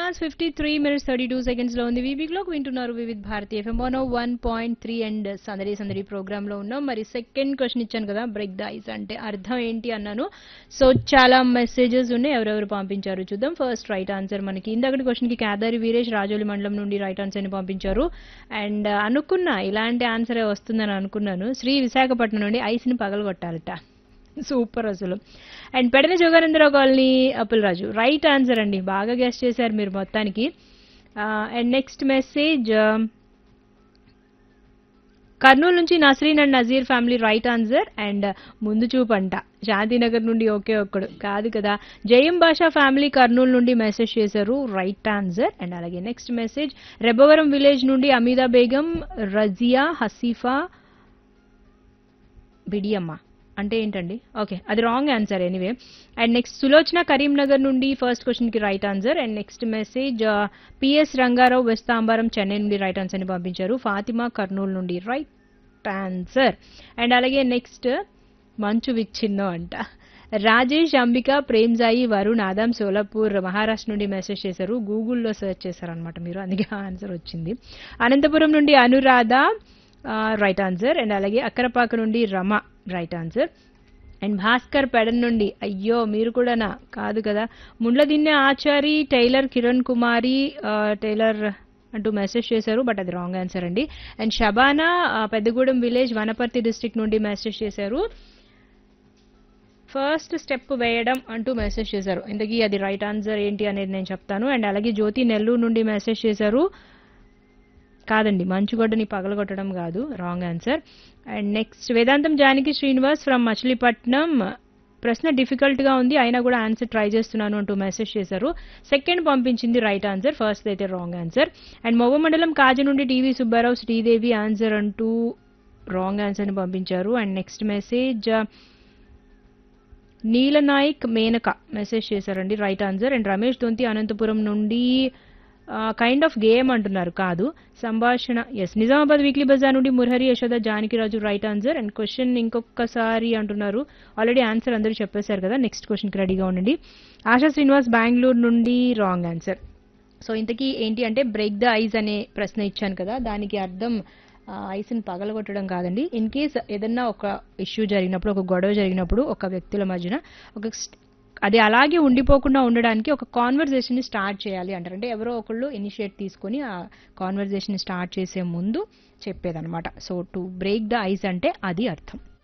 hours fifty three minutes thirty two seconds లో ఉంది VB clock వింటున్నారు Vividh Bharati FM one one point three and సందడి సందడి ప్రోగ్రామ్ లో ఉన్నాం మరి సెకండ్ క్వశ్చన్ ఇచ్చాను కదా బ్రేక్ ద ఐస్ అంటే అర్థం ఏంటి అన్నాను సో చాలా మెసేజెస్ ఉన్నాయి ఎవరెవరు పంపించారు చూద్దాం ఫస్ట్ రైట్ ఆన్సర్ మనకి ఇందాకటి క్వశ్చన్ కి కేదారి వీరేష్ రాజోలి మండలం నుండి రైట్ ఆన్సర్ ని పంపించారు అండ్ అనుకున్నా ఇలాంటి ఆన్సరే వస్తుందని అనుకున్నాను శ్రీ విశాఖపట్నం నుండి ఐస్ ని పగలగొట్టాలట సూపర్ అసలు and Pedana Joganandarao colony Appularaju right answer అండి బాగా గెస్ట్ చేశారు మీరు మొత్తానికి అండ్ నెక్స్ట్ మెసేజ్ కర్నూలు నుంచి Nasreen and Nazeer family right answer and ముందు చూపంట శాంతినగర్ నుండి ఒకే ఒక్కడు కాదు కదా జయం భాషా ఫ్యామిలీ కర్నూలు నుండి మెసేజ్ చేశారు రైట్ ఆన్సర్ అండ్ అలాగే నెక్స్ట్ మెసేజ్ రెబ్బవరం విలేజ్ నుండి అమీదా బేగం రజియా హసీఫా బిడియమ్మ అంటే ఏంటండి ఓకే అది wrong answer anyway and next Sulochana Karimnagar నుండి ఫస్ట్ క్వశ్చన్ కి right answer and next message PS Rangarao West Mambalam Chennai నుండి రైట్ ఆన్సర్ ని పంపించారు ఫాతిమా కర్నూలు నుండి రైట్ ఆన్సర్ అండ్ అలాగే నెక్స్ట్ మంచు విచ్ఛిన్నం అంట రాజేష్ అంబిక ప్రేమ్ జాయి వరుణ్ ఆదాం సోలాపూర్ మహారాష్ట్ర నుండి మెసేజ్ చేశారు గూగుల్లో సెర్చ్ చేశారనమాట మీరు అందుకే ఆన్సర్ వచ్చింది అనంతపురం నుండి అనురాధ రైట్ ఆన్సర్ అండ్ అలాగే అక్కరపాక నుండి Rama right answer and Bhaskar Pedan నుండి అయ్యో మీరు కూడానా కాదు కదా ముండ్లదిన్నె ఆచారి టైలర్ కిరణ్ కుమారి ఆ, టైలర్ అంటూ మెసేజ్ చేశారు బట్ అది రాంగ్ ఆన్సర్ అండి అండ్ షబానా ఆ, పెద్దగూడెం విలేజ్ వనపర్తి డిస్ట్రిక్ట్ నుండి మెసేజ్ చేశారు ఫస్ట్ స్టెప్ వేయడం అంటూ మెసేజ్ చేశారు ఇంతకీ అది రైట్ ఆన్సర్ ఏంటి అనేది నేను చెప్తాను అండ్ అలాగే జ్యోతి నెల్లూరు నుండి మెసేజ్ చేశారు కాదండి మంచుగొడ్డని పగలగొట్టడం కాదు రాంగ్ ఆన్సర్ అండ్ నెక్స్ట్ వేదాంతం జానకి శ్రీనివాస్ ఫ్రమ్ మచిలీపట్నం ప్రశ్న డిఫికల్ట్ గా ఉంది అయినా కూడా ఆన్సర్ ట్రై చేస్తున్నాను అంటూ మెసేజ్ చేశారు సెకండ్ పంపించింది రైట్ ఆన్సర్ ఫస్ట్ అయితే రాంగ్ ఆన్సర్ అండ్ మొగ మండలం కాజు నుండి టీవీ సుబ్బారావు శ్రీదేవి ఆన్సర్ అంటూ రాంగ్ ఆన్సర్ ని పంపించారు and next message Neelanayak Menaka message చేశారండి right answer and Ramesh Donthi Anantapur నుండి కైండ్ ఆఫ్ గేమ్ అంటున్నారు కాదు సంభాషణ ఎస్ నిజామాబాద్ వీక్లీ బజార్ నుండి Murahari Yashoda Janakiraju right answer and question ఇంకొకసారి అంటున్నారు ఆల్రెడీ ఆన్సర్ అందరూ చెప్పేశారు కదా నెక్స్ట్ క్వశ్చన్కి రెడీగా ఉండండి ఆశా శ్రీనివాస్ బెంగళూరు నుండి రాంగ్ ఆన్సర్ సో ఇంతకీ ఏంటి అంటే బ్రేక్ ద ఐస్ అనే ప్రశ్న ఇచ్చాను కదా దానికి అర్థం ఐస్ని పగలగొట్టడం కాదండి ఇన్ కేస్ ఏదన్నా ఒక ఇష్యూ జరిగినప్పుడు ఒక గొడవ జరిగినప్పుడు ఒక వ్యక్తుల మధ్యన ఒక స్ట్- అది అలాగే ఉండిపోకుండా ఉండడానికి ఒక కాన్వర్జేషన్ ని స్టార్ట్ చేయాలి అంటారు అంటే ఎవరో ఒకళ్ళు ఇనిషియేట్ తీసుకొని ఆ కాన్వర్జేషన్ స్టార్ట్ చేసే ముందు చెప్పేదన్నమాట so to break the ice అంటే అది అర్థం